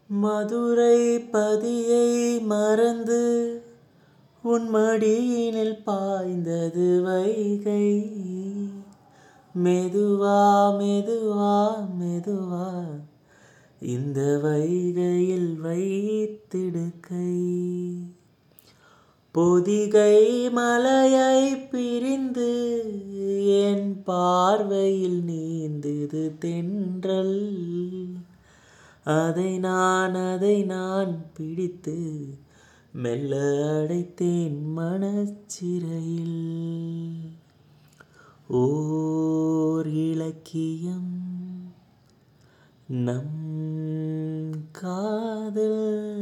மதுரை பதியை மறந்து உன் மடியினில் பாய்ந்தது வைகை மெதுவா மெதுவா மெதுவா இந்த வைகையில் வைத்திடுக்கை பொதிகை மலையை பிரிந்து என் பார்வையில் நீந்தது தென்றல் அதை நான் அதை நான் பிடித்து மெல்ல அடைத்தேன் மனச்சிறையில் ஓர் இலக்கியம் நம் காதல்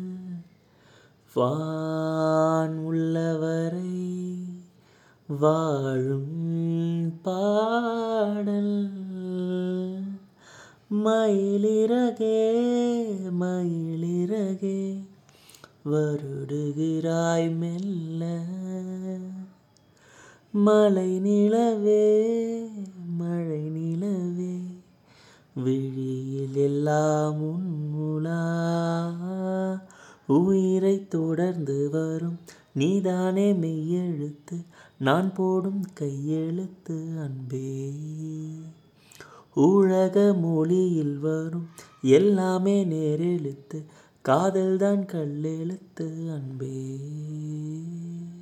வான் உள்ளவரை வாழும் பாடல் மயிலிறகே மயிலிறகே வருடுகிறாய் மெல்ல மலை நிலவே மழை நிலவே விழியில் எல்லாம் உன்முலா உயிரை தொடர்ந்து வரும் நீதானே மெய்யெழுத்து நான் போடும் கையெழுத்து அன்பே உலக மொழியில் வரும் எல்லாமே நேரெழுத்து காதல்தான் கல்லெழுத்து அன்பே